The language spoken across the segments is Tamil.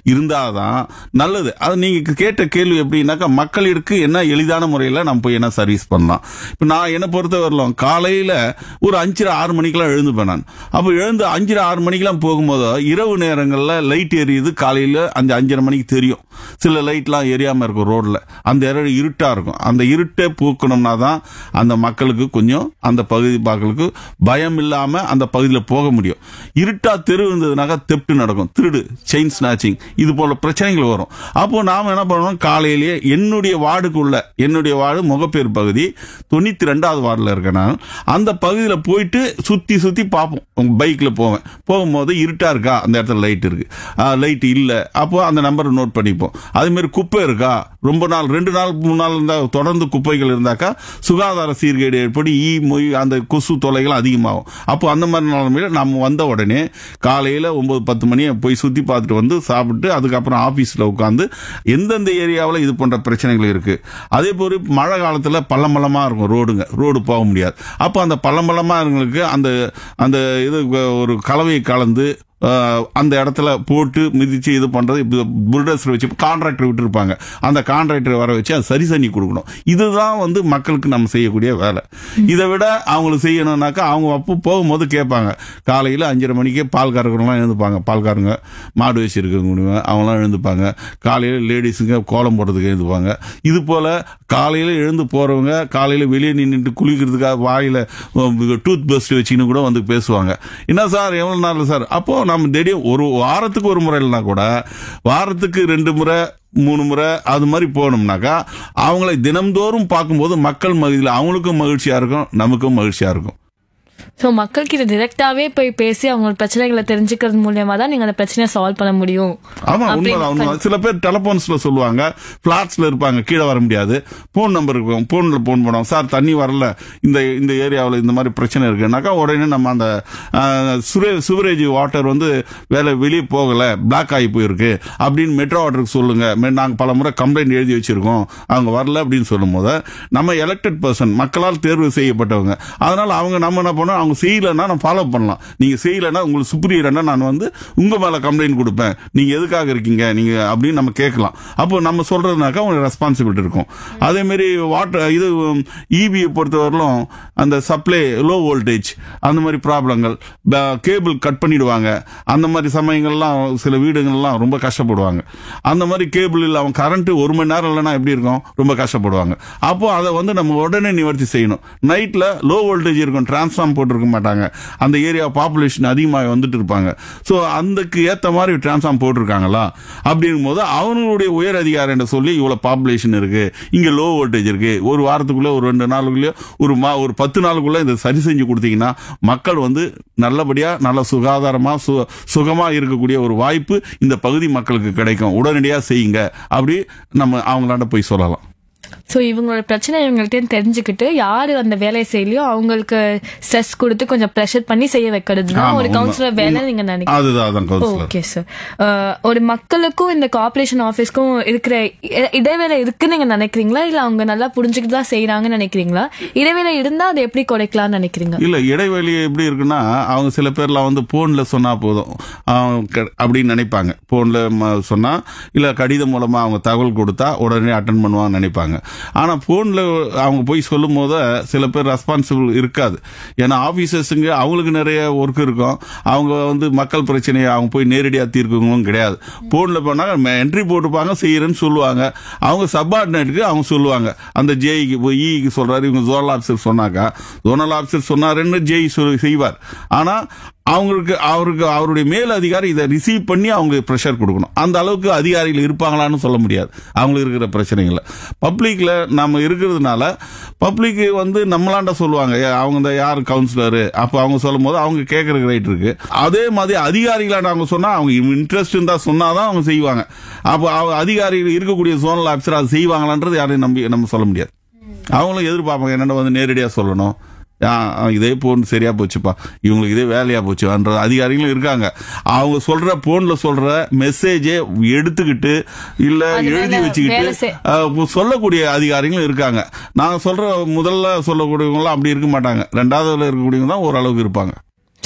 இருந்தாதான் நல்லது அது நீங்க கேட்ட கேள்வி எப்படின்னாக்கா மக்களுக்கு என்ன எளிதான முறையில் நம்ம போய் என்ன சர்வீஸ் பண்ணலாம் இப்போ நான் என்னை பொறுத்த வரலாம் காலையில் ஒரு அஞ்சரை ஆறு மணிக்கெல்லாம் எழுந்துப்பேன் நான் அப்போ எழுந்து அஞ்சரை ஆறு மணிக்கெல்லாம் போகும்போது இரவு நேரங்களில் லைட் எரியுது காலையில் அந்த அஞ்சரை மணிக்கு தெரியும் சில லைட்லாம் எரியாமல் இருக்கும் ரோட்டில் அந்த இடம் இருட்டாக இருக்கும் அந்த இருட்டை போக்கணும்னா தான் அந்த மக்களுக்கு கொஞ்சம் அந்த பகுதி மக்களுக்கு பயம் இல்லாமல் அந்த பகுதியில் போக முடியும் இருட்டா தெரு இருந்ததுனாக்கா தெப்டு நடக்கும் திருடு செயின் ஸ்நாச்சிங் இது போல பிரச்சனைகள் வரும் அப்போ நாம் என்ன பண்ணணும் காலையிலேயே என்னுடைய வார்டுக்குள்ள என்னுடைய வார்டு முகப்பேர் பகுதி தொண்ணூற்றி ரெண்டாவது வார்டில் இருக்கேன் நான் அந்த பகுதியில் போயிட்டு சுற்றி சுற்றி பார்ப்போம் பைக்கில் போவேன் போகும்போது இருட்டாக இருக்கா அந்த இடத்துல லைட் இருக்கு லைட் இல்லை அப்போ அந்த நம்பரை நோட் பண்ணிப்போம் அதே மாதிரி குப்பை இருக்கா ரொம்ப நாள் ரெண்டு நாள் மூணு நாள் இருந்தால் தொடர்ந்து குப்பைகள் இருந்தாக்கா சுகாதார சீர்கேடு ஏற்படி ஈ மொய் அந்த கொசு தொல்லைகள் அதிகமாகும் அப்போ அந்த மாதிரி நிலைமையில நம்ம வந்த உடனே காலையில் ஒன்பது பத்து மணி போய் சுற்றி பார்த்துட்டு வந்து சாப்பிட்டு அதுக்கப்புறம் ஆஃபீஸில் உட்காந்து எந்தெந்த ஏரியாவில் இது போன்ற பிரச்சனைகள் இருக்குது அதே போல் மழை காலத்தில் பள்ளமல்லமாக இருக்கும் ரோடுங்க ரோடு போக முடியாது அப்போ அந்த பள்ளமல்லமாக இருங்களுக்கு அந்த அந்த இது ஒரு கலவையை கலந்து அஹ், அந்த இடத்துல போட்டு மிதிச்சு இது பண்றது இப்போ புல்டோசர் வச்சு கான்ட்ராக்டர் விட்டுருப்பாங்க அந்த கான்ட்ராக்டர் வர வச்சு அதை சரி பண்ணி கொடுக்கணும் இதுதான் வந்து மக்களுக்கு நம்ம செய்யக்கூடிய வேலை இதை விட அவங்களுக்கு செய்யணும்னாக்கா அவங்க அப்போ போகும்போது கேட்பாங்க காலையில் அஞ்சரை மணிக்கே பால் கறக்கிறவங்களாம் எழுந்துப்பாங்க பால்காரங்க மாடு வச்சிருக்கவங்க அவங்களாம் எழுந்துப்பாங்க காலையில் லேடிஸுங்க கோலம் போடுறதுக்கு எழுந்துப்பாங்க இது போல காலையில் எழுந்து போறவங்க காலையில் வெளியே நின்றுட்டு குளிக்கிறதுக்காக வாயில டூத் பிரஸ்ட் வச்சுன்னு கூட வந்து பேசுவாங்க என்ன சார் எவ்வளவு நாள் சார் அப்போ நம்ம திடீர் ஒரு வாரத்துக்கு ஒரு முறை இல்லைனா கூட வாரத்துக்கு ரெண்டு முறை மூணு முறை அது மாதிரி போகணும்னாக்கா அவங்களை தினம்தோறும் பார்க்கும்போது மக்கள் மகிழ்ச்சியில் அவங்களுக்கும் மகிழ்ச்சியா இருக்கும் நமக்கும் மகிழ்ச்சியா இருக்கும் ஸோ மக்கள்கிட்ட டிரெக்டாவே போய் பேசி அவங்களோட பிரச்சனைகளை தெரிஞ்சுக்கிறது மூலியமா தான் நீங்க அந்த பிரச்சனையை சால்வ் பண்ண முடியும் ஆமா அப்படின்னு உண்மைதான் உண்மைதான் சில பேர் டெலபோன்ஸ்ல சொல்லுவாங்க பிளாட்ஸ்ல இருப்பாங்க கீழே வர முடியாது போன் நம்பர் இருக்கும் போன்ல போன் பண்ணுவோம் சார் தண்ணி வரல இந்த இந்த ஏரியாவில் இந்த மாதிரி பிரச்சனை இருக்குனாக்கா உடனே நம்ம அந்த சுவரேஜ் வாட்டர் வந்து வேலை வெளியே போகல பிளாக் ஆகி போயிருக்கு அப்படின்னு மெட்ரோ வாட்டருக்கு சொல்லுங்க மெ- நாங்க பல முறை கம்ப்ளைண்ட் எழுதி வச்சிருக்கோம் அவங்க வரல அப்படின்னு சொல்லும் போது நம்ம எலெக்டட் பர்சன் மக்களால் தேர்வு செய்யப்பட்டவங்க அதனால அவங்க நம்ம என்ன பண்ணோம் அவங்க செய்யலைன்னா நான் ஃபாலோ பண்ணலாம் நீங்க செய்யலைன்னா உங்களுக்கு சுப்ரியர்னா நான் வந்து உங்க மேல கம்ப்ளைண்ட் கொடுப்பேன் நீங்க எதுக்காக இருக்கீங்க நீங்க அப்படின்னு நம்ம கேட்கலாம் அப்போ நம்ம சொல்றதுனாக்கா உங்களுக்கு ரெஸ்பான்சிபிலிட்டி இருக்கும் அதே மாதிரி வாட்டர் இது இபியை பொறுத்தவரையிலும் அந்த சப்ளை லோ வோல்டேஜ் அந்த மாதிரி ப்ராப்ளங்கள் கேபிள் கட் பண்ணிடுவாங்க அந்த மாதிரி சமயங்கள்லாம் சில வீடுகள்லாம் ரொம்ப கஷ்டப்படுவாங்க அந்த மாதிரி கேபிள் இல்லாம கரண்ட் ஒரு மணி நேரம் இல்லைன்னா எப்படி இருக்கும் ரொம்ப கஷ்டப்படுவாங்க அப்போ அதை வந்து நம்ம உடனே நிவர்த்தி செய்யணும் நைட்ல லோ வோல்டேஜ் இருக்கும் டிரான்ஸ்ஃபார்ம் போட்டிருக்க மாட்டாங்க அந்த ஏரியா பாப்புலேஷன் அதிகமாக வந்துட்டு இருப்பாங்க ஸோ அதுக்கு ஏற்ற மாதிரி டிரான்ஸ்ஃபார்ம் போட்டிருக்காங்களா அப்படிங்கும் போது அவங்களுடைய உயர் அதிகாரிகிட்ட சொல்லி இவ்வளோ பாப்புலேஷன் இருக்கு இங்க லோ வோல்டேஜ் இருக்கு ஒரு வாரத்துக்குள்ள ஒரு ரெண்டு நாளுக்குள்ளே ஒரு மா ஒரு பத்து நாளுக்குள்ள இதை சரி செஞ்சு கொடுத்தீங்கன்னா மக்கள் வந்து நல்லபடியா நல்ல சுகாதாரமா சு சுகமா இருக்கக்கூடிய ஒரு வாய்ப்பு இந்த பகுதி மக்களுக்கு கிடைக்கும் உடனடியா செய்யுங்க அப்படி நம்ம அவங்களாண்ட போய் சொல்லலாம் ஸோ இவங்களோட பிரச்சனை இவங்கள்ட்ட தெரிஞ்சுக்கிட்டு யாரு அந்த வேலையை செய்யலையோ அவங்களுக்கு ஸ்ட்ரெஸ் கொடுத்து கொஞ்சம் ப்ரெஷர் பண்ணி செய்ய வைக்கிறது தான் ஆமா, ஒரு உண்மை. கவுன்சிலர் வேலை நீங்க நினைக்கிறீங்க அதுதான் அதான் கவுன்சிலர் ஓகே சார் ஒரு மக்களுக்கும் இந்த கார்ப்பரேஷன் ஆஃபீஸ்க்கும் இருக்கிற இ- இடைவேளை இருக்குன்னு நீங்க நினைக்கிறீங்களா இல்ல அவங்க நல்லா புரிஞ்சுக்கிட்டு தான் செய்யறாங்கன்னு நினைக்கிறீங்களா இடைவேளை இருந்தா அதை எப்படி குறைக்கலாம்னு நினைக்கிறீங்க இல்ல இடைவெளி எப்படி இருக்குன்னா அவங்க சில பேர்லாம் வந்து போன்ல சொன்னா போதும் அவங்க க- அப்படின்னு நினைப்பாங்க போன்ல ம- சொன்னா இல்ல கடிதம் மூலமா அவங்க தகவல் கொடுத்தா உடனே அட்டன் பண்ணுவாங்கன்னு நினைப்பாங்க ஆனா போன்ல அவங்க போய் சொல்லும் போது சில பேர் ரெஸ்பான்சிபிள் இருக்காது ஏன்னா ஆபீசர்ஸுங்க அவங்களுக்கு நிறைய ஒர்க் இருக்கும் அவங்க வந்து மக்கள் பிரச்சனையை அவங்க போய் நேரடியா தீர்க்கவங்களும் கிடையாது போன்ல போனா என்ட்ரி போட்டுப்பாங்க செய்யறேன்னு சொல்லுவாங்க அவங்க சப்பார்டினேட்டுக்கு அவங்க சொல்லுவாங்க அந்த ஜேஇக்கு போய் இக்கு சொல்றாரு இவங்க ஜோனல் ஆஃபீஸர் சொன்னாக்கா ஜோனல் ஆஃபீஸர் சொன்னாருன்னு ஜேஇ சொல்லி செய்வார் ஆனா அவங்களுக்கு அவருக்கு அவருடைய மேல் அதிகாரி இதை ரிசீவ் பண்ணி அவங்க ப்ரெஷர் கொடுக்கணும் அந்த அளவுக்கு அதிகாரிகள் இருப்பாங்களான்னு சொல்ல முடியாது அவங்களுக்கு இருக்கிற பிரச்சனைகளை பப்ளிக்ல நம்ம இருக்கிறதுனால பப்ளிக் வந்து நம்மளாண்ட சொல்லுவாங்க ஏ, அவங்க இந்த யார் கவுன்சிலரு அப்போ அவங்க சொல்லும் போது அவங்க கேட்கறதுக்கு ரைட் இருக்கு அதே மாதிரி அதிகாரிகளாண்ட அவங்க சொன்னா அவங்க இன்ட்ரெஸ்ட் இருந்தா சொன்னாதான் அவங்க செய்வாங்க அப்போ அவங்க அதிகாரிகள் இருக்கக்கூடிய சோனல் ஆஃபீஸர் அதை செய்வாங்களான்றது யாரையும் நம்பி நம்ம சொல்ல முடியாது அவங்களும் எதிர்பார்ப்பாங்க என்னென்ன வந்து நேரடியாக சொல்லணும் ஆ, இதே போன் சரியா போச்சுப்பா இவங்களுக்கு இதே வேலையா போச்சுன்ற அதிகாரிகளும் இருக்காங்க அவங்க சொல்ற போன்ல சொல்ற மெசேஜே எடுத்துக்கிட்டு இல்ல அது எழுதி மேல வச்சுக்கிட்டு வேலை செய்- ஆ, சொல்லக்கூடிய அதிகாரிகளும் இருக்காங்க நான் சொல்ற முதல்ல சொல்லக்கூடியவங்களாம் அப்படி இருக்க மாட்டாங்க ரெண்டாவதுல இருக்கக்கூடியவங்க தான் ஓரளவுக்கு இருப்பாங்க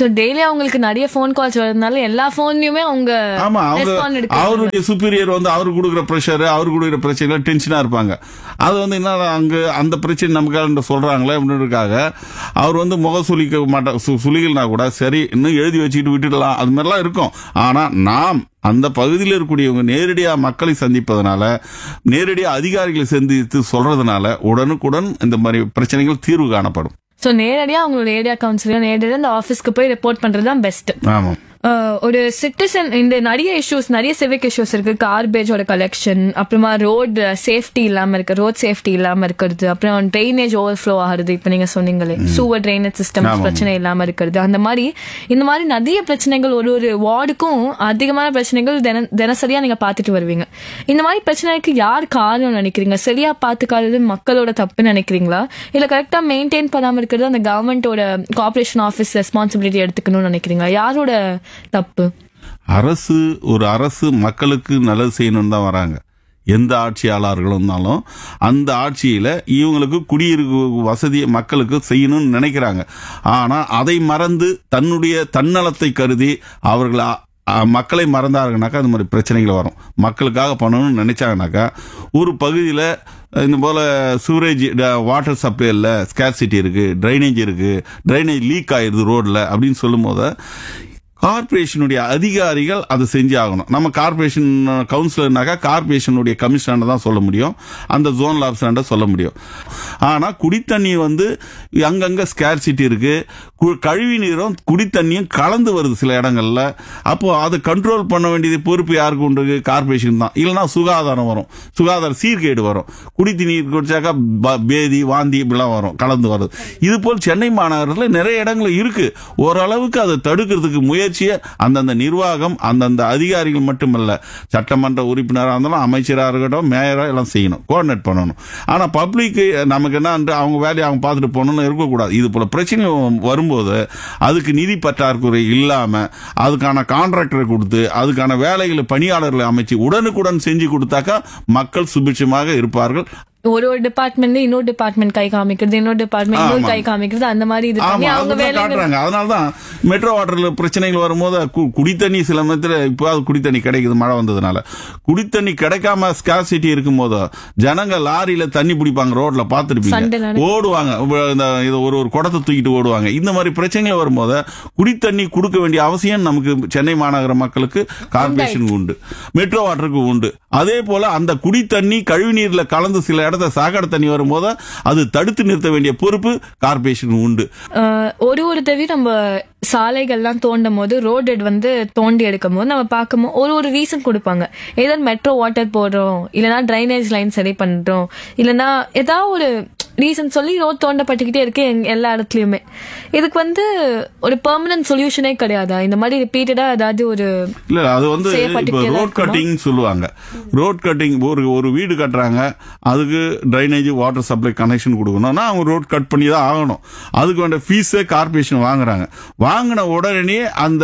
ஸோ டெய்லி அவங்களுக்கு நிறைய ஃபோன் கால்ஸ் வரதுனால எல்லா ஃபோன்லயுமே அவங்க ஆமா அவங்க ரெஸ்பாண்ட் எடுக்க அவருடைய சுப்பீரியர் வந்து அவருக்கு கொடுக்குற ப்ரெஷர் அவருக்கு கொடுக்குற பிரச்சனைகள் டென்ஷனா இருப்பாங்க அது வந்து என்ன அங்க அந்த பிரச்சனை நமக்கு சொல்றாங்களே அப்படின்றதுக்காக அவர் வந்து முக சுளிக்க மாட்டா சு- சுளிகள்னா கூட சரி இன்னும் எழுதி வச்சுக்கிட்டு விட்டுடலாம் அது மாதிரிலாம் இருக்கும் ஆனா நாம் அந்த பகுதியில் இருக்கக்கூடியவங்க நேரடியா மக்களை சந்திப்பதனால நேரடியா அதிகாரிகளை சந்தித்து சொல்றதுனால உடனுக்குடன் இந்த மாதிரி பிரச்சனைகள் தீர்வு காணப்படும் ஸோ நேரடியா அவங்களோட ஏரியா கவுன்சிலர் நேரடியா அந்த ஆஃபீஸ்க்கு போய் ரிப்போர்ட் பண்றது தான் பெஸ்ட் ஆமாம் ஒரு சிட்டிசன் இந்த நிறைய இஷ்யூஸ் நிறைய சிவிக் இஷ்யூஸ் இருக்கு கார்பேஜோட கலெக்ஷன் அப்புறமா ரோடு சேஃப்டி இல்லாம இருக்கு ரோட் சேஃப்டி இல்லாம இருக்கிறது அப்புறம் ட்ரைனேஜ் ஓவர்ஃப்ளோ ஆகுறது இப்ப நீங்க சொன்னீங்களே சூவர் ட்ரைனேஜ் சிஸ்டம் பிரச்சனை இல்லாம இருக்கிறது அந்த மாதிரி இந்த மாதிரி நிறைய பிரச்சனைகள் ஒரு ஒரு வார்டுக்கும் அதிகமான பிரச்சனைகள் தின தினசரியா நீங்க பாத்துட்டு வருவீங்க இந்த மாதிரி பிரச்சனைக்கு யார் காரணம் நினைக்கிறீங்க சரியா பாத்துக்காதது மக்களோட தப்புன்னு நினைக்கிறீங்களா இல்ல கரெக்டா மெயின்டைன் பண்ணாம இருக்கிறது அந்த கவர்மெண்டோட கார்பரேஷன் ஆஃபீஸ் ரெஸ்பான்சிபிலிட்டி எடுத்துக்கணும்னு நினைக்கிறீங்களா யாரோட தப்பு அரசு ஒரு அரசு மக்களுக்கு நல்லது செய்யணும்னு தான் வராங்க எந்த ஆட்சியாளர்களும் இருந்தாலும் அந்த ஆட்சியில இவங்களுக்கு குடியிருப்பு வசதியை மக்களுக்கு செய்யணும்னு நினைக்கிறாங்க ஆனா அதை மறந்து தன்னுடைய தன்னலத்தை கருதி அவர்கள் அ- அ- மக்களை மறந்தாருங்கனாக்கா அந்த மாதிரி பிரச்சனைகள் வரும் மக்களுக்காக பண்ணணும்னு நினைச்சாங்கனாக்கா ஒரு பகுதியில் இந்த போல சூரேஜ் வாட்டர் சப்ளை இல்லை ஸ்கேர்சிட்டி இருக்கு ட்ரைனேஜ் இருக்கு ட்ரைனேஜ் லீக் ஆயிருது ரோட்ல அப்படின்னு சொல்லும் போது கார்பரேஷனுடைய அதிகாரிகள் அதை செஞ்சு ஆகணும் நம்ம கார்பரேஷன் கவுன்சிலர்னாக்கா கார்பரேஷனுடைய கமிஷனர் தான் சொல்ல முடியும் அந்த ஜோனல் ஆஃபீஸர் சொல்ல முடியும் ஆனா குடித்தண்ணி வந்து அங்கங்க ஸ்கேர்சிட்டி இருக்கு கு- கழிவு நீரும் குடித்தண்ணியும் கலந்து வருது சில இடங்கள்ல அப்போ அதை கண்ட்ரோல் பண்ண வேண்டியது பொறுப்பு யாருக்கு உண்டு கார்பரேஷன் தான் இல்லைன்னா சுகாதாரம் வரும் சுகாதார சீர்கேடு வரும் குடித்து நீர் குடிச்சாக்கா ப- பேதி வாந்தி இப்படிலாம் வரும் கலந்து வருது இது போல் சென்னை மாநகரத்தில் நிறைய இடங்கள் இருக்கு ஓரளவுக்கு அதை தடுக்கிறதுக்கு முயற்சியை அந்தந்த நிர்வாகம் அந்தந்த அதிகாரிகள் மட்டுமல்ல சட்டமன்ற உறுப்பினராக இருந்தாலும் அமைச்சராக இருக்கட்டும் மேயரா எல்லாம் செய்யணும் கோஆர்டினேட் பண்ணணும் ஆனா பப்ளிக் நமக்கு என்ன அவங்க வேலையை அவங்க பார்த்துட்டு போகணும்னு இருக்கக்கூடாது இது போல பிரச்சனை வரும்போது அதுக்கு நிதி பற்றாக்குறை இல்லாம அதுக்கான கான்ட்ராக்டரை கொடுத்து அதுக்கான வேலைகளை பணியாளர்களை அமைச்சு உடனுக்குடன் செஞ்சு கொடுத்தாக்கா மக்கள் சுபிட்சமாக இருப்பார்கள் ஒரு ஒரு டிபார்ட்மெண்ட் இன்னொரு டிபார்ட்மெண்ட் கை காமிக்கிறது இன்னொரு டிபார்ட்மெண்ட் இன்னொரு கை காமிக்கிறது அந்த மாதிரி இது பண்ணி ஆமா அவங்க அதுதான் வேலை காட்டுறாங்க அதனாலதான் மெட்ரோ வாட்டர்ல பிரச்சனைகள் வரும்போது கு- குடித்தண்ணி சில நேரத்துல இப்போ அது குடித்தண்ணி கிடைக்குது மழை வந்ததுனால குடித்தண்ணி கிடைக்காம ஸ்காசிட்டி இருக்கும் போது ஜனங்க லாரியில தண்ணி பிடிப்பாங்க ரோட்ல சண்டை பாத்துருப்பீங்க நடக்கும். ஓடுவாங்க உ- இந்த இது ஒரு ஒரு குடத்தை தூக்கிட்டு ஓடுவாங்க இந்த மாதிரி பிரச்சனைகள் வரும்போது குடித்தண்ணி கொடுக்க வேண்டிய அவசியம் நமக்கு சென்னை மாநகர மக்களுக்கு கார்பரேஷன் உண்டு மெட்ரோ வாட்டருக்கு உண்டு அதே போல அந்த குடித்தண்ணி கழிவுநீர்ல கலந்து சில இடத்த சாக்கடை தண்ணி வரும்போது அது தடுத்து நிறுத்த வேண்டிய பொறுப்பு கார்பரேஷன் உண்டு அஹ், ஒரு ஒரு தடவை நம்ம சாலைகள்லாம் தோண்டும் போது ரோடு வந்து தோண்டி எடுக்கும் போது நம்ம பார்க்கும்போது ஒரு ஒரு ரீசன் கொடுப்பாங்க ஏதோ மெட்ரோ வாட்டர் போடுறோம் இல்லைன்னா ட்ரைனேஜ் லைன் சரி பண்றோம் இல்லைன்னா ஏதாவது ஒரு ரீசன் சொல்லி ரோட் தோண்டப்பட்டுக்கிட்டே இருக்கு எங்க- எல்லா இடத்துலயுமே இதுக்கு வந்து ஒரு பெர்மனன்ட் சொல்யூஷனே கிடையாதா இந்த மாதிரி ரிப்பீட்டடா ஏதாவது ஒரு இல்ல அது வந்து இப்போ செய்யப்பட்டுக்கிட்டே தான் ரோட் இருக்குமா? கட்டிங் சொல்லுவாங்க ரோட் கட்டிங் ஒரு ஒரு வீடு கட்டுறாங்க அதுக்கு ட்ரைனேஜ் வாட்டர் சப்ளை கனெக்ஷன் கொடுக்கணும்னா அவங்க ரோட் கட் பண்ணி தான் ஆகணும் அதுக்கு வேண்டிய ஃபீஸே கார்பரேஷன் வாங்குறாங்க வாங்கின உடனே அந்த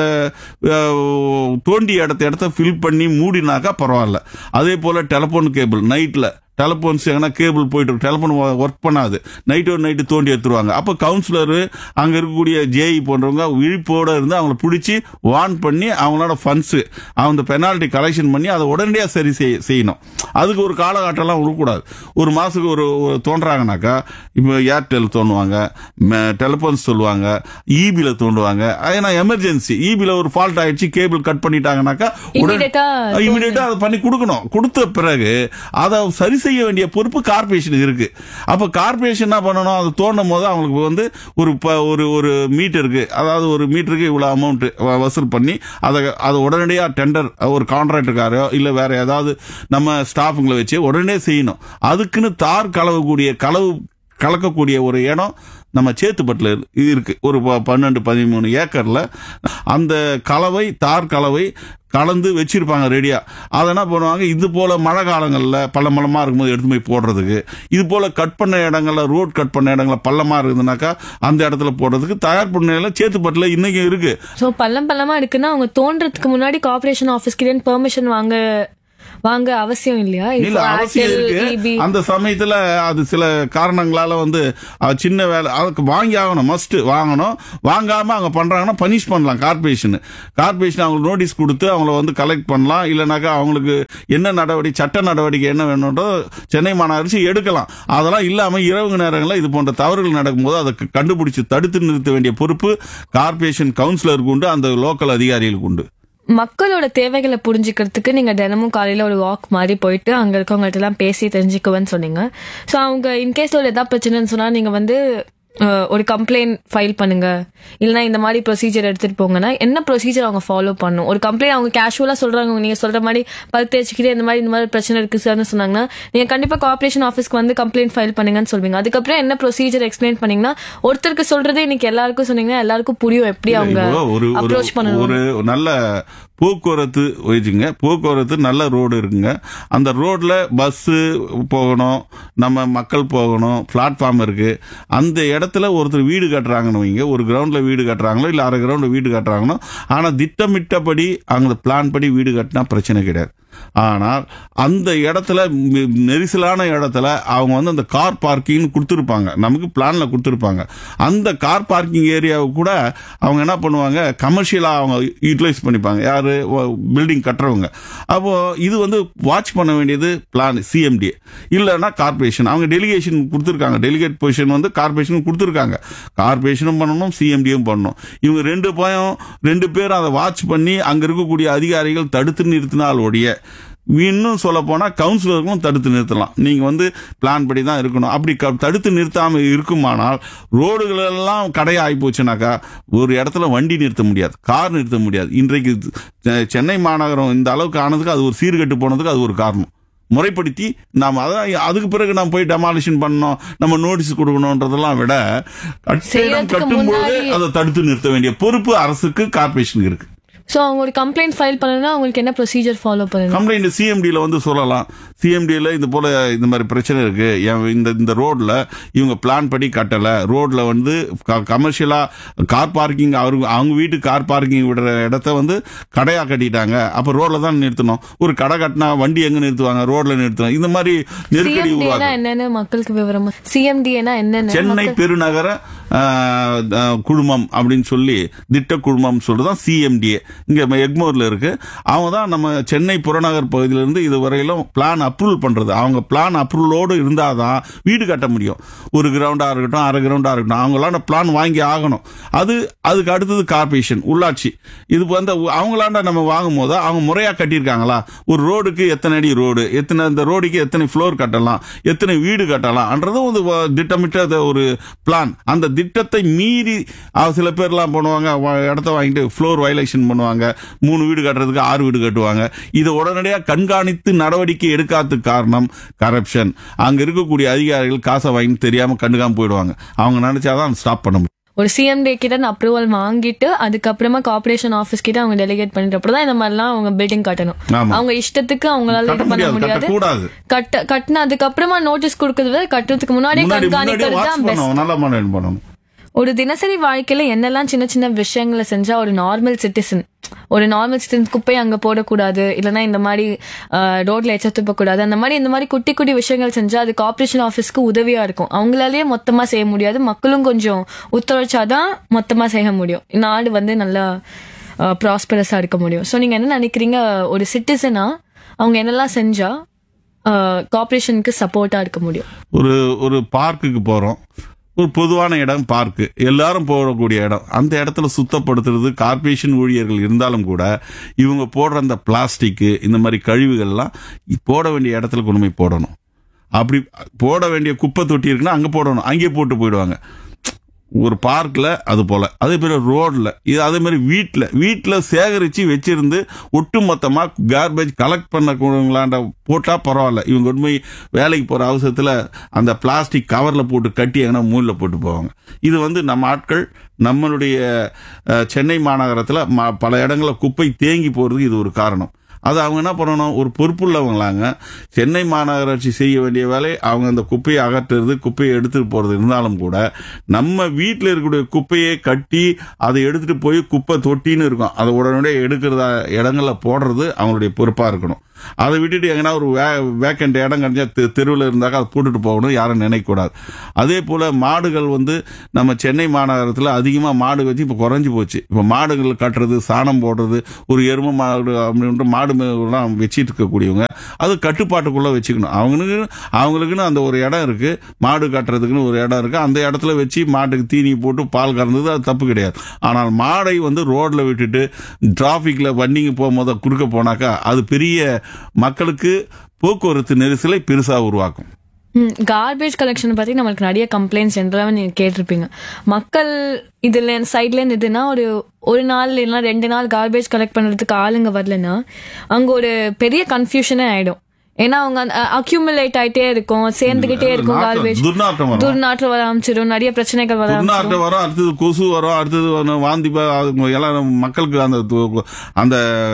அஹ், தோண்டிய இடத்த இடத்த ஃபில் பண்ணி மூடினாக்கா பரவாயில்ல அதே போல டெலிபோன் கேபிள் நைட்ல டெலிபோன்ஸ் எங்கன்னா கேபிள் போயிட்டு டெலிபோன் ஒர்க் பண்ணாது நைட்டு ஒரு நைட்டு தோண்டி எடுத்துருவாங்க அப்போ கவுன்சிலர் அங்க இருக்கக்கூடிய ஜேஇ போன்றவங்க விழிப்போட இருந்து அவங்கள பிடிச்சி வார்ன் பண்ணி அவங்களோட ஃபண்ட்ஸ் அவங்க பெனால்ட்டி கலெக்ஷன் பண்ணி அதை உடனடியாக சரி செய்- செய்யணும் அதுக்கு ஒரு காலகட்டம்லாம் விடக்கூடாது ஒரு மாசத்துக்கு ஒரு ஒரு தோன்றாங்கனாக்கா இப்போ ஏர்டெல் தோண்டுவாங்க டெலிபோன்ஸ் சொல்லுவாங்க ஈபில தோண்டுவாங்க ஏன்னா எமர்ஜென்சி ஈபில ஒரு ஃபால்ட் ஆயிடுச்சு கேபிள் கட் பண்ணிட்டாங்கனாக்கா Immediate ஆ இமீடியட்டா அதை பண்ணி கொடுக்கணும் கொடுத்த பிறகு அதை சரி செய்ய வேண்டிய பொறுப்பு கார்பரேஷன் இருக்கு அப்ப கார்பரேஷன் என்ன பண்ணணும் அது தோண்டும் போது அவங்களுக்கு வந்து ஒரு ப- ஒரு ஒரு மீட்டருக்கு அதாவது ஒரு மீட்டருக்கு இவ்வளவு அமௌண்ட் வசூல் பண்ணி அதை அதை உடனடியாக டெண்டர் ஒரு கான்ட்ராக்டருக்காரோ இல்ல வேற ஏதாவது நம்ம ஸ்டாஃபுங்களை வச்சு உடனே செய்யணும் அதுக்குன்னு தார் கலவக்கூடிய கலவு கலக்கக்கூடிய ஒரு இடம் நம்ம சேத்துப்பட்டில் இரு- இருக்கு ஒரு ப- பன்னெண்டு பதிமூணு ஏக்கர்ல அந்த கலவை தார் கலவை கலந்து வச்சிருப்பாங்க ரெடியா அதை என்ன பண்ணுவாங்க இது போல மழை காலங்களில் பள்ளமளமா இருக்கும்போது எடுத்து போய் போடுறதுக்கு இது போல கட் பண்ண இடங்கள்ல ரோட் கட் பண்ண இடங்கள்ல பள்ளமா இருக்குதுனாக்கா அந்த இடத்துல போடுறதுக்கு தயார் பண்ண இடம் சேத்துப்பட்டில் இன்னைக்கும் இருக்கு ஸோ பள்ளம் பள்ளமா இருக்குன்னா அவங்க தோன்றதுக்கு முன்னாடி கார்பரேஷன் ஆஃபீஸ் கிட்ட பெர்மிஷன் வாங்க வாங்க அவசியம் இல்லையா இல்ல இப்போ அவசியம் Airtel, இருக்கு EB அந்த சமயத்துல அது சில காரணங்களால வந்து அது சின்ன வேலை அதுக்கு வாங்கி ஆகணும் மஸ்ட் வாங்கணும் வாங்காம அவங்க பண்றாங்கன்னா பனிஷ் பண்ணலாம் கார்பரேஷன் கார்பரேஷன் அவங்களுக்கு நோட்டீஸ் கொடுத்து அவங்கள வந்து கலெக்ட் பண்ணலாம் இல்லைனாக்கா அவங்களுக்கு என்ன நடவடிக்கை சட்ட நடவடிக்கை என்ன வேணுன்றோ சென்னை மாநகராட்சி எடுக்கலாம் அதெல்லாம் இல்லாம இரவு நேரங்களில் இது போன்ற தவறுகள் நடக்கும்போது அதை க- கண்டுபிடிச்சு தடுத்து நிறுத்த வேண்டிய பொறுப்பு கார்பரேஷன் கவுன்சிலருக்கு உண்டு அந்த லோக்கல் அதிகாரிகளுக்கு உண்டு மக்களோட தேவைகளை புரிஞ்சுக்கிறதுக்கு நீங்க தினமும் காலையில ஒரு வாக் மாதிரி போயிட்டு அங்க இருக்கவங்கள்ட்ட எல்லாம் பேசி தெரிஞ்சுக்குவேன்னு சொன்னீங்க சோ அவங்க இன்கேஸ் ஒரு ஏதாவது பிரச்சனைன்னு சொன்னா நீங்க வந்து அஹ், ஒரு கம்ப்ளைண்ட் ஃபைல் பண்ணுங்க இல்லைன்னா இந்த மாதிரி ப்ரொசீஜர் எடுத்துட்டு போங்கன்னா என்ன ப்ரொசீஜர் அவங்க ஃபாலோ பண்ணும் ஒரு கம்ப்ளைண்ட் அவங்க கேஷுவலா சொல்றாங்க நீங்க சொல்ற மாதிரி பல் தேய்ச்சிக்கிட்டு இந்த மாதிரி இந்த மாதிரி பிரச்சனை இருக்கு சார்னு சொன்னாங்கன்னா நீங்க கண்டிப்பா கார்பரேஷன் ஆஃபீஸ்க்கு வந்து கம்ப்ளைண்ட் ஃபைல் பண்ணுங்கன்னு சொல்வீங்க அதுக்கப்புறம் என்ன ப்ரொசீஜர் எக்ஸ்பிளைன் பண்ணீங்கன்னா ஒருத்தருக்கு சொல்றதே இன்னைக்கு எல்லாருக்கும் சொன்னீங்கன்னா எல்லாருக்கும் புரியும் எப்படி அவங்க இப்போ ஒரு ஒரு அப்ரோச் பண்ணணும் ஒரு நல்ல போக்குவரத்து வச்சுங்க போக்குவரத்து நல்ல ரோடு இருக்குங்க அந்த ரோட்ல பஸ் போகணும் நம்ம மக்கள் போகணும் பிளாட்ஃபார்ம் இருக்கு அந்த இடத்துல ஒருத்தர் வீடு கட்டுறாங்கன்னு வைங்க ஒரு கிரவுண்ட்ல வீடு கட்டுறாங்களோ இல்ல அரை கிரவுண்ட்ல வீடு கட்டுறாங்களோ ஆனா திட்டமிட்டபடி அவங்க பிளான் படி வீடு கட்டினா பிரச்சனை கிடையாது ஆனால் அந்த இடத்துல மி- நெரிசலான இடத்துல அவங்க வந்து அந்த கார் பார்க்கிங் கொடுத்துருப்பாங்க நமக்கு பிளான்ல கொடுத்துருப்பாங்க அந்த கார் பார்க்கிங் ஏரியாவை கூட அவங்க என்ன பண்ணுவாங்க கமர்ஷியலா அவங்க யூட்டிலைஸ் பண்ணிப்பாங்க யாரு பில்டிங் கட்டுறவங்க அப்போ இது வந்து வாட்ச் பண்ண வேண்டியது பிளான் சிஎம்டி இல்லைன்னா கார்பரேஷன் அவங்க டெலிகேஷன் கொடுத்துருக்காங்க டெலிகேட் பொசிஷன் வந்து கார்பரேஷன் கொடுத்துருக்காங்க கார்பரேஷனும் பண்ணணும் சிஎம்டியும் பண்ணணும் இவங்க ரெண்டு பயம் ரெண்டு பேரும் அதை வாட்ச் பண்ணி அங்க இருக்கக்கூடிய அதிகாரிகள் தடுத்து நிறுத்தினால் ஒழிய இன்னும் சொல்ல போனா கவுன்சிலருக்கும் தடுத்து நிறுத்தலாம் நீங்க வந்து பிளான் படி தான் இருக்கணும் அப்படி க- தடுத்து நிறுத்தாம இருக்குமானால் ரோடுகள் எல்லாம் கடையா ஆகி போச்சுனாக்கா ஒரு இடத்துல வண்டி நிறுத்த முடியாது கார் நிறுத்த முடியாது இன்றைக்கு செ- சென்னை மாநகரம் இந்த அளவுக்கு ஆனதுக்கு அது ஒரு சீர்கெட்டு போனதுக்கு அது ஒரு காரணம் முறைப்படுத்தி நாம் அதான் அதுக்கு பிறகு நாம் போய் டெமாலிஷன் பண்ணணும் நம்ம நோட்டீஸ் கொடுக்கணுன்றதெல்லாம் விட கட்டிடம் செய்யறதுக்கு கட்டும்போது முன்னாடி- அதை தடுத்து நிறுத்த வேண்டிய பொறுப்பு அரசுக்கு கார்பரேஷனுக்கு இருக்கு சோ அவங்க ஒரு கம்ப்ளைண்ட் ஃபைல் பண்ணனும்னா அவங்களுக்கு என்ன ப்ரொசீஜர் ஃபாலோ பண்ணணும் கம்ப்ளைண்ட் சிஎம்டியில் வந்து சொல்லலாம் சிஎம்டியில் இது போல இந்த மாதிரி பிரச்சனை இருக்கு என் இந்த இந்த ரோட்ல இவங்க பிளான் படி கட்டல ரோட்ல வந்து கமர்ஷியலா கார் பார்க்கிங் அவருக்கு அவங்க வீட்டு கார் பார்க்கிங் விடுற இடத்த வந்து கடையா கட்டிட்டாங்க அப்ப ரோட்ல தான் நிறுத்தணும் ஒரு கடை கட்டினா வண்டி எங்க நிறுத்துவாங்க ரோட்ல நிறுத்தணும் இந்த மாதிரி நெருக்கடி சிஎம்டினா உருவாக்கும் என்னன்னு மக்களுக்கு விவரமா சிஎம்டினா என்னன்னு சென்னை பெருநகர ஆஹ், ஆஹ், குழுமம் அப்படின்னு சொல்லி திட்ட குழுமம் சொல்றதுதான் சிஎம்டிஏ இங்க எக்மோர்ல இருக்கு அவங்க தான் நம்ம சென்னை புறநகர் பகுதியிலிருந்து இதுவரையிலும் பிளான் அப்ரூவல் பண்றது அவங்க பிளான் அப்ரூவலோடு இருந்தாதான் வீடு கட்ட முடியும் ஒரு கிரவுண்டா இருக்கட்டும் அரை கிரவுண்டா இருக்கட்டும் அவங்களாண்ட பிளான் வாங்கி ஆகணும் அது அதுக்கு அடுத்தது கார்பரேஷன் உள்ளாட்சி இது வந்து அவங்களாண்ட நம்ம வாங்கும் போது அவங்க முறையா கட்டியிருக்காங்களா ஒரு ரோடுக்கு எத்தனை அடி ரோடு எத்தனை இந்த ரோடுக்கு எத்தனை ஃப்ளோர் கட்டலாம் எத்தனை வீடு கட்டலாம்ன்றதும் வந்து வ- திட்டமிட்ட அது ஒரு பிளான் அந்த திட்டத்தை மீறி அவ சில பேர்லாம் பண்ணுவாங்க வ- இடத்த வாங்கிட்டு ஃப்ளோர் வயலேஷன் பண்ணுவாங்க மூணு வீடு கட்டுறதுக்கு ஆறு வீடு கட்டுவாங்க இதை உடனடியாக கண்காணித்து நடவடிக்கை எடுக்காததுக்கு காரணம் கரப்ஷன் அங்க இருக்கக்கூடிய அதிகாரிகள் காசை வாங்கி தெரியாம கண்டுக்காம போயிடுவாங்க அவங்க நினைச்சாதான் ஸ்டாப் பண்ண முடியும் ஒரு சிஎம்டி கிட்ட அப்ரூவல் வாங்கிட்டு அதுக்கப்புறமா கார்பரேஷன் ஆபீஸ் கிட்ட அவங்க டெலிகேட் பண்ணிட்டு அப்புறம் தான் இந்த மாதிரிலாம் அவங்க பில்டிங் கட்டணும் ஆமா. அவங்க இஷ்டத்துக்கு அவங்களால கட்ட இது பண்ண முடியாது முடியாது கட்டக்கூடாது கட்ட கட்டின அதுக்கப்புறமா நோட்டீஸ் கொடுக்கறது விட கட்டுறதுக்கு முன்னாடியே முன்னாடி முன்னாடியே கண்காணிக்கிறது வாட்ச் தான் பெஸ்ட் பண்ணணும் நல்லா பண்ணணும் பண்ணணும் ஒரு தினசரி வாழ்க்கையில என்னெல்லாம் சின்ன சின்ன விஷயங்களை செஞ்சா ஒரு நார்மல் சிட்டிசன் ஒரு நார்மல் சிட்டிசன் குப்பை அங்க போடக்கூடாது இல்லைன்னா இந்த மாதிரி ரோட்ல எச்ச துப்பக்கூடாது அந்த மாதிரி இந்த மாதிரி குட்டி குட்டி விஷயங்கள் செஞ்சா அது கார்பரேஷன் ஆஃபீஸ்க்கு உதவியா இருக்கும் அவங்களாலேயே மொத்தமா செய்ய முடியாது மக்களும் கொஞ்சம் ஒத்துழைச்சாதான் மொத்தமா செய்ய முடியும் நாடு வந்து நல்லா ப்ராஸ்பரஸா இருக்க முடியும் ஸோ நீங்க என்ன நினைக்கிறீங்க ஒரு சிட்டிசனா அவங்க என்னெல்லாம் செஞ்சா கார்பரேஷனுக்கு சப்போர்ட்டா இருக்க முடியும் ஒரு ஒரு பார்க்குக்கு போறோம் ஒரு பொதுவான இடம் பார்க்கு எல்லாரும் போகக்கூடிய இடம் அந்த இடத்துல சுத்தப்படுத்துறது கார்ப்பரேஷன் ஊழியர்கள் இருந்தாலும் கூட இவங்க போடுற அந்த பிளாஸ்டிக்கு இந்த மாதிரி கழிவுகள்லாம் போட வேண்டிய இடத்துல கொண்டு போய் போடணும் அப்படி போட வேண்டிய குப்பை தொட்டி இருக்குன்னா அங்கே போடணும் அங்கேயே போட்டு போயிடுவாங்க ஒரு பார்க்கில் அது போல அதே மாதிரி ரோட்ல இது அதே மாதிரி வீட்டில் வீட்டில் சேகரித்து வச்சிருந்து ஒட்டுமொத்தமாக கார்பேஜ் கலெக்ட் பண்ணக்கூடியவங்களாண்ட போட்டால் பரவாயில்ல இவங்க கொண்டு போய் வேலைக்கு போகிற அவசரத்தில் அந்த பிளாஸ்டிக் கவரில் போட்டு கட்டி எங்கன்னா மூலில் போட்டு போவாங்க இது வந்து நம்ம ஆட்கள் நம்மளுடைய அஹ், சென்னை மாநகரத்தில் ம பல இடங்களில் குப்பை தேங்கி போகிறதுக்கு இது ஒரு காரணம் அது அவங்க என்ன பண்ணணும் ஒரு பொறுப்புள்ளவங்களாங்க சென்னை மாநகராட்சி செய்ய வேண்டிய வேலை அவங்க அந்த குப்பையை அகற்றுறது குப்பையை எடுத்துட்டு போறது இருந்தாலும் கூட நம்ம வீட்டில் இருக்கக்கூடிய குப்பையை கட்டி அதை எடுத்துட்டு போய் குப்பை தொட்டின்னு இருக்கும் அதை உடனடியாக எடுக்கிறதா இடங்கள்ல போடுறது அவங்களுடைய பொறுப்பா இருக்கணும் அதை விட்டுட்டு எங்கன்னா ஒரு வே வேக்கண்ட் இடம் கிடைச்சா தெ- தெருவில் இருந்தாக்கா அதை போட்டுட்டு போகணும் யாரும் நினைக்கக்கூடாது அதே போல் மாடுகள் வந்து நம்ம சென்னை மாநகரத்தில் அதிகமாக மாடு வச்சு இப்போ குறைஞ்சி போச்சு இப்போ மாடுகள் கட்டுறது சாணம் போடுறது ஒரு எருமை மாடு அப்படின்ற மாடு எல்லாம் வச்சிட்டு இருக்கக்கூடியவங்க அது கட்டுப்பாட்டுக்குள்ளே வச்சுக்கணும் அவங்களுக்கு அவங்களுக்குன்னு அந்த ஒரு இடம் இருக்கு மாடு கட்டுறதுக்குன்னு ஒரு இடம் இருக்கு அந்த இடத்துல வச்சு மாட்டுக்கு தீனி போட்டு பால் கறந்தது அது தப்பு கிடையாது ஆனால் மாடை வந்து ரோட்ல விட்டுட்டு டிராஃபிக்ல வண்டிங்க போகும்போது குறுக்க போனாக்கா அது பெரிய மக்களுக்கு போக்குவரத்து நெரிசலை பெருசா உருவாக்கும் கார்பேஜ் கலெக்ஷன் பத்தி நம்மளுக்கு நிறைய கம்ப்ளைண்ட்ஸ் ஜென்ரலாக நீங்க கேட்டிருப்பீங்க மக்கள் இதுல சைட்ல இருந்து இதுனா ஒரு ஒரு நாள் இல்லைன்னா ரெண்டு நாள் கார்பேஜ் கலெக்ட் பண்றதுக்கு ஆளுங்க வரலன்னா அங்க ஒரு பெரிய கன்ஃபியூஷனே ஆயிடும் ஏன்னா அவங்க அக்யூமுலேட் ஆயிட்டே இருக்கும் சேர்ந்துகிட்டே இருக்கும் நாற்றம், கார்பேஜ் துர்நாற்றம் வரும் துர்நாற்றம் வர ஆரம்பிச்சிடும் நிறைய பிரச்சனைகள் வர ஆரம்பிச்சிடும் துர்நாற்றம் வரும் அடுத்தது கொசு வரும் அடுத்தது வந்து வாந்தி ப- அது எல்லாம் மக்களுக்கு அந்த து- அந்த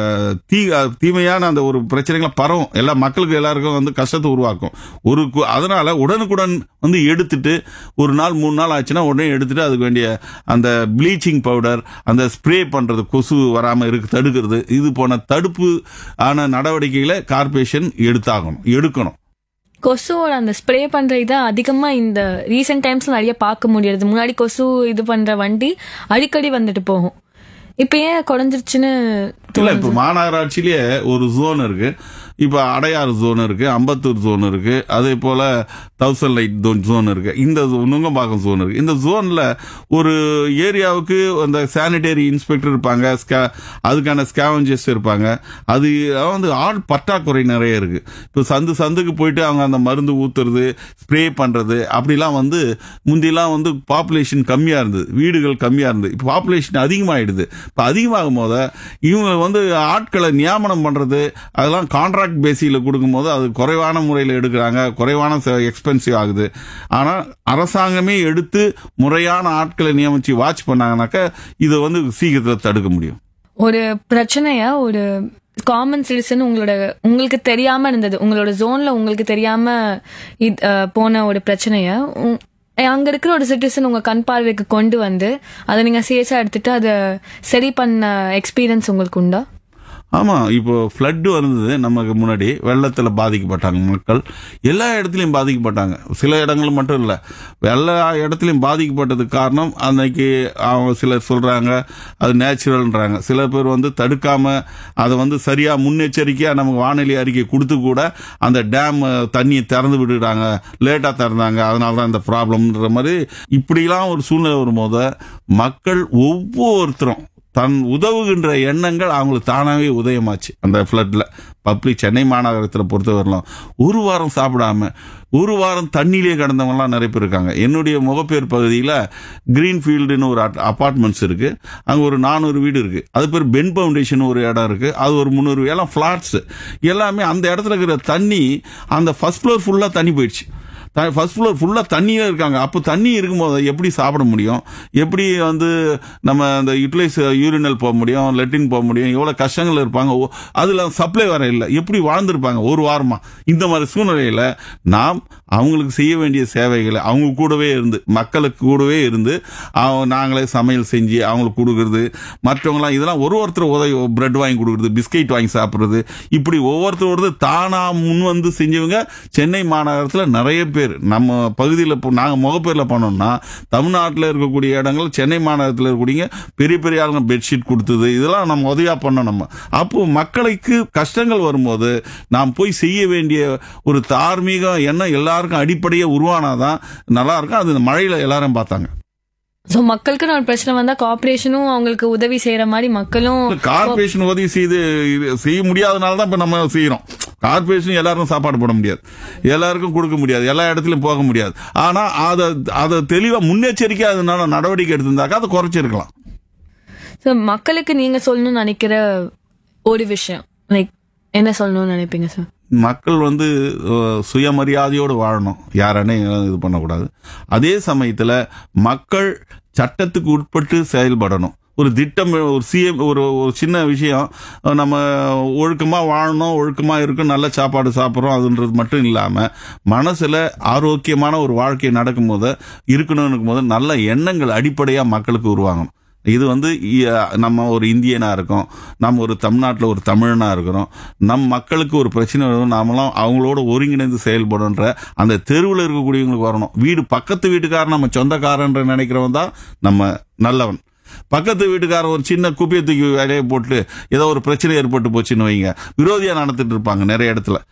தீ தீமையான அந்த ஒரு பிரச்சனைகளை பரவும் எல்லா மக்களுக்கு எல்லாருக்கும் வந்து கஷ்டத்தை உருவாக்கும் ஒரு கு- அதனால உடனுக்குடன் வந்து எடுத்துட்டு ஒரு நாள் மூணு நாள் ஆச்சுன்னா உடனே எடுத்துட்டு அதுக்கு வேண்டிய அந்த ப்ளீச்சிங் பவுடர் அந்த ஸ்ப்ரே பண்றது கொசு வராம இருக்கு தடுக்கிறது இது போன தடுப்பு ஆன நடவடிக்கைகளை கார்பரேஷன் எடுத்தாகணும் எடுக்கணும் கொசுவோட அந்த ஸ்ப்ரே பண்ற இதை அதிகமா இந்த ரீசெண்ட் டைம்ஸ்ல நிறைய பார்க்க முடியாது முன்னாடி கொசு இது பண்ற வண்டி அடிக்கடி வந்துட்டு போகும் இப்ப ஏன் குறைஞ்சிருச்சுன்னு இல்ல இப்ப மாநகராட்சியிலேயே ஒரு ஜோன் இருக்கு இப்ப அடையாறு ஜோன் இருக்கு அம்பத்தூர் ஜோன் இருக்கு அதே போல தௌசண்ட் லைட் ஜோன் இருக்கு இந்த zo- நுங்கம்பாக்கம் ஜோன் இருக்கு இந்த ஜோன்ல ஒரு ஏரியாவுக்கு அந்த சானிடரி இன்ஸ்பெக்டர் இருப்பாங்க sca- அதுக்கான ஸ்கேவஞ்சர்ஸ் இருப்பாங்க அது வந்து ஆள் பற்றாக்குறை நிறைய இருக்கு இப்போ சந்து சந்துக்கு போயிட்டு அவங்க அந்த மருந்து ஊத்துறது ஸ்ப்ரே பண்றது அப்படிலாம் வந்து முந்திலாம் வந்து பாப்புலேஷன் கம்மியா இருந்தது வீடுகள் கம்மியா இருந்தது இப்போ பாப்புலேஷன் அதிகமாயிடுது இப்போ அதிகமாகும் போது இவங்க வந்து ஆட்களை நியாமனம் பண்றது அதெல்லாம் கான்ட்ராக்ட் பேசியில் கொடுக்கும்போது அது குறைவான முறையில் எடுக்கிறாங்க குறைவான எக்ஸ்பென்சிவ் ஆகுது ஆனால் அரசாங்கமே எடுத்து முறையான ஆட்களை நியமிச்சு வாட்ச் பண்ணாங்கனாக்கா இதை வந்து சீக்கிரத்தில் தடுக்க முடியும் ஒரு பிரச்சனைய ஒரு காமன் சிட்டிசன் உங்களோட உங்களுக்கு தெரியாம இருந்தது உங்களோட ஜோன்ல உங்களுக்கு தெரியாம இது- அஹ், போன ஒரு பிரச்சனைய உ- அங்க இருக்கிற ஒரு சிட்டிசன் உங்க கண் பார்வைக்கு கொண்டு வந்து அதை நீங்க சீரியஸா எடுத்துட்டு அதை சரி பண்ண எக்ஸ்பீரியன்ஸ் உங்களுக்கு உண்டா ஆமா இப்போ ஃப்ளட் வந்தது நமக்கு முன்னாடி வெள்ளத்துல பாதிக்கப்பட்டாங்க மக்கள் எல்லா இடத்துலயும் பாதிக்கப்பட்டாங்க சில இடங்கள் மட்டும் இல்ல எல்லா இடத்துலயும் பாதிக்கப்பட்டதுக்கு காரணம் அன்னைக்கு அவங்க சிலர் சொல்றாங்க அது நேச்சுரல்ன்றாங்க சில பேர் வந்து தடுக்காம அதை வந்து சரியா முன்னெச்சரிக்கையா நமக்கு வானிலை அறிக்கை கொடுத்து கூட அந்த டேம் தண்ணியை திறந்து விட்டுட்டாங்க லேட்டா திறந்தாங்க அதனால தான் இந்த ப்ராப்ளம்ன்ற மாதிரி இப்படிலாம் ஒரு சூழ்நிலை வரும்போது மக்கள் ஒவ்வொருத்தரும் தன் உதவுகின்ற எண்ணங்கள் அவங்களுக்கு தானாகவே உதயமாச்சு அந்த ஃப்ளட்ல பப்ளிக் சென்னை மாநகரத்தில் பொறுத்தவரையிலும் ஒரு வாரம் சாப்பிடாம ஒரு வாரம் தண்ணியிலே கிடந்தவங்கலாம் நிறைய பேர் இருக்காங்க என்னுடைய முகப்பேர் பகுதியில் கிரீன்ஃபீல்டுன்னு ஒரு அப்பார்ட்மெண்ட்ஸ் இருக்கு அங்கே ஒரு நானூறு வீடு இருக்கு அது பேர் பென் ஃபவுண்டேஷன் ஒரு இடம் இருக்கு அது ஒரு முந்நூறு எல்லாம் ஃப்ளாட்ஸ் எல்லாமே அந்த இடத்துல இருக்கிற தண்ணி அந்த ஃபர்ஸ்ட் ஃப்ளோர் ஃபுல்லாக தண்ணி போயிடுச்சு ஃபர்ஸ்ட் ஃப்ளோர் ஃபுல்லாக தண்ணியே இருக்காங்க அப்போ தண்ணி இருக்கும்போது எப்படி சாப்பிட முடியும் எப்படி வந்து நம்ம அந்த யூட்டிலைஸ் யூரினல் போக முடியும் லெட்டின் போக முடியும் எவ்வளோ கஷ்டங்கள் இருப்பாங்க ஓ- அதுல சப்ளை வர இல்லை எப்படி வாழ்ந்திருப்பாங்க ஒரு வாரமா இந்த மாதிரி சூழ்நிலையில நாம் அவங்களுக்கு செய்ய வேண்டிய சேவைகளை அவங்க கூடவே இருந்து மக்களுக்கு கூடவே இருந்து அவங்க நாங்களே சமையல் செஞ்சு அவங்களுக்கு கொடுக்கறது மற்றவங்களாம் இதெல்லாம் ஒரு ஒருத்தர் உதவி பிரெட் வாங்கி கொடுக்கறது பிஸ்கெட் வாங்கி சாப்பிட்றது இப்படி ஒவ்வொருத்தர் ஒருத்தர் தானா முன் வந்து செஞ்சவங்க சென்னை மாநகரத்தில் நிறைய பேர் நம்ம பகுதியில் இப்போ நாங்கள் முகப்பேரில் போனோம்னா தமிழ்நாட்டில் இருக்கக்கூடிய இடங்கள் சென்னை மாநகரத்தில் இருக்கக்கூடிய பெரிய பெரிய ஆளுங்க பெட்ஷீட் கொடுத்தது இதெல்லாம் நம்ம உதவியா பண்ணோம் நம்ம அப்போ மக்களுக்கு கஷ்டங்கள் வரும்போது நாம் போய் செய்ய வேண்டிய ஒரு தார்மீக எண்ணம் எல்லாருக்கும் அடிப்படையே உருவானாதான் நல்லா இருக்கும் அது இந்த மழையில எல்லாரும் பார்த்தாங்க சோ மக்களுக்கு ஒரு பிரச்சனை வந்தா கார்பரேஷனும் அவங்களுக்கு உதவி செய்யற மாதிரி மக்களும் கார்பரேஷன் உதவி செய்து இது செய்ய முடியாதனால தான் இப்ப நம்ம செய்யறோம் கார்பரேஷன் எல்லாருக்கும் சாப்பாடு போட முடியாது எல்லாருக்கும் கொடுக்க முடியாது எல்லா இடத்துலயும் போக முடியாது ஆனா அதை அதை தெளிவா முன்னெச்சரிக்கை அதனால நடவடிக்கை எடுத்திருந்தாக்கா அதை குறைச்சிருக்கலாம் So, மக்களுக்கு நீங்க சொல்லணும்னு நினைக்கிற ஒரு விஷயம் லைக் என்ன சொல்லணும்னு நினைப்பீங்க சார் மக்கள் வந்து அஹ், சுயமரியாதையோடு வாழணும் யாரானே இது பண்ணக்கூடாது அதே சமயத்துல மக்கள் சட்டத்துக்கு உட்பட்டு செயல்படணும் ஒரு திட்டம் ஒரு சிஎம் ஒரு ஒரு சின்ன விஷயம் அஹ், நம்ம ஒழுக்கமா வாழணும் ஒழுக்கமா இருக்கும் நல்ல சாப்பாடு சாப்பிட்றோம் அதுன்றது மட்டும் இல்லாம மனசுல ஆரோக்கியமான ஒரு வாழ்க்கை நடக்கும்போது இருக்கணும்னு போது நல்ல எண்ணங்கள் அடிப்படையா மக்களுக்கு உருவாகணும் இது வந்து இ- நம்ம ஒரு இந்தியனா இருக்கோம் நம்ம ஒரு தமிழ்நாட்டில் ஒரு தமிழனா இருக்கிறோம் நம் மக்களுக்கு ஒரு பிரச்சனை வரும் நாமெல்லாம் அவங்களோட ஒருங்கிணைந்து செயல்படுன்ற அந்த தெருவில் இருக்கக்கூடியவங்களுக்கு வரணும் வீடு பக்கத்து வீட்டுக்காரன் நம்ம சொந்தக்காரன்ற நினைக்கிறவன் தான் நம்ம நல்லவன் பக்கத்து வீட்டுக்காரன் ஒரு சின்ன குப்பையை தூக்கி வேலையை போட்டு ஏதோ ஒரு பிரச்சனை ஏற்பட்டு போச்சுன்னு வைங்க விரோதியா நடந்துட்டு இருப்பாங்க நிறைய இடத்துல